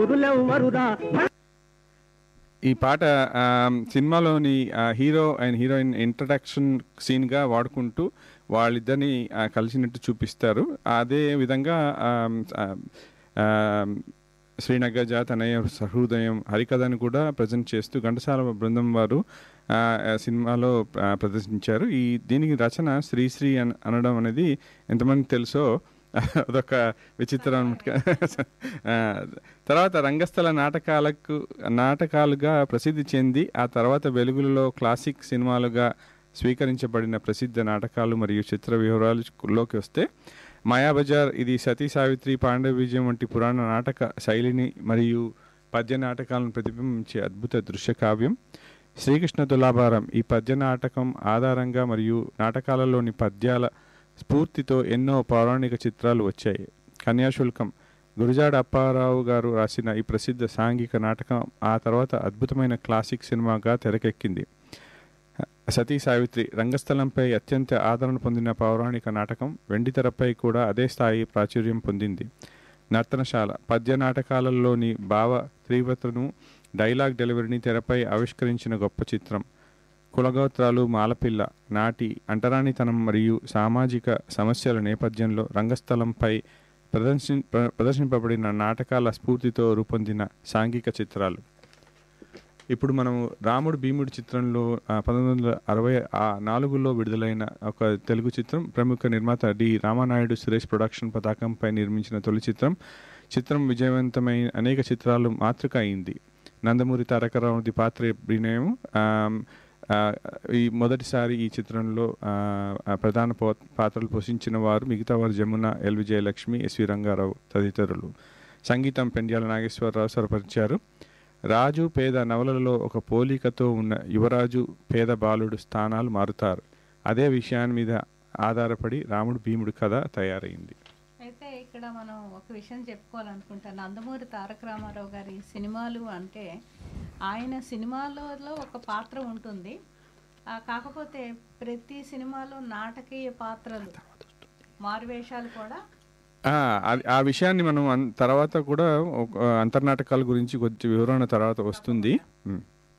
వరులెవ్వరురా ఈ పాట ఆ, సినిమాలోని ఆ, హీరో అండ్ హీరోయిన్ ఇంట్రడక్షన్ సీన్గా వాడుకుంటూ వాళ్ళిద్దరిని ఆ, కలిసినట్టు చూపిస్తారు అదే విధంగా ఆ, ఆ, ఆ, శ్రీనగజ తనయ సహృదయం హరికథను కూడా ప్రజెంట్ చేస్తూ ఘంటసాల బృందం వారు ఆ, ఆ, సినిమాలో ఆ, ప్రదర్శించారు ఈ దీనికి రచన శ్రీశ్రీ అన అనడం అనేది ఎంతమంది తెలుసో అదొక విచిత్రం అనమాట ఆ, తర్వాత రంగస్థల నాటకాలకు నాటకాలుగా ప్రసిద్ధి చెంది ఆ తర్వాత వెలుగులలో క్లాసిక్ సినిమాలుగా స్వీకరించబడిన ప్రసిద్ధ నాటకాలు మరియు చిత్ర వివరాలలోకి వస్తే మాయాబజార్ ఇది సతీ సావిత్రి పాండవ విజయం వంటి పురాణ నాటక శైలిని మరియు పద్య నాటకాలను ప్రతిబింబించే అద్భుత దృశ్య కావ్యం శ్రీకృష్ణ తులాభారం ఈ పద్య నాటకం ఆధారంగా మరియు నాటకాలలోని పద్యాల స్ఫూర్తితో ఎన్నో పౌరాణిక చిత్రాలు వచ్చాయి కన్యాశుల్కం గురుజాడ అప్పారావు గారు రాసిన ఈ ప్రసిద్ధ సాంఘిక నాటకం ఆ తర్వాత అద్భుతమైన క్లాసిక్ సినిమాగా తెరకెక్కింది సతీ సావిత్రి రంగస్థలంపై అత్యంత ఆదరణ పొందిన పౌరాణిక నాటకం వెండితెరపై కూడా అదే స్థాయి ప్రాచుర్యం పొందింది నర్తనశాల పద్య నాటకాలలోని భావ తీవ్రతను డైలాగ్ డెలివరీని తెరపై ఆవిష్కరించిన గొప్ప చిత్రం కులగోత్రాలు మాలపిల్ల నాటి అంటరానితనం మరియు సామాజిక సమస్యల నేపథ్యంలో రంగస్థలంపై ప్రదర్శి ప్ర- ప్రదర్శింపబడిన నాటకాల స్ఫూర్తితో రూపొందిన సాంఘిక చిత్రాలు ఇప్పుడు మనం రాముడు భీముడు చిత్రంలో ఆ, పంతొమ్మిది వందల అరవై ఆ నాలుగులో విడుదలైన ఒక తెలుగు చిత్రం ప్రముఖ నిర్మాత డి రామానాయుడు సురేష్ ప్రొడక్షన్ పతాకంపై నిర్మించిన తొలి చిత్రం చిత్రం విజయవంతమైన అనేక చిత్రాలు మాతృక అయింది నందమూరి తారకరావుది పాత్ర అభినయం ఆమ్, ఆ, ఈ మొదటిసారి ఈ చిత్రంలో ఆ, ఆ, ప్రధాన పో పాత్రలు పోషించిన వారు మిగతా వారు జమున ఎల్ విజయలక్ష్మి ఎస్వి రంగారావు తదితరులు సంగీతం పెండ్యాల నాగేశ్వరరావు స్వరపరిచారు రాజు పేద నవలలో ఒక పోలికతో ఉన్న యువరాజు పేద బాలుడు స్థానాలు మారుతారు అదే విషయాన్ని మీద ఆధారపడి రాముడు భీముడు కథ తయారైంది అయితే ఇక్కడ మనం ఒక విషయం చెప్పుకోవాలనుకుంటాను నందమూరి తారక రామారావు గారి సినిమాలు అంటే ఆయన సినిమాలలో ఒక పాత్ర ఉంటుంది ఆ, కాకపోతే ప్రతి సినిమాలో నాటకీయ పాత్రలు మారువేషాలు కూడా ఆ, అది- ఆ విషయాన్ని మనం అన్- తర్వాత కూడా ఒక- అంతర్నాటకాల గురించి కొద్ది వివరణ తర్వాత వస్తుంది ఉమ్.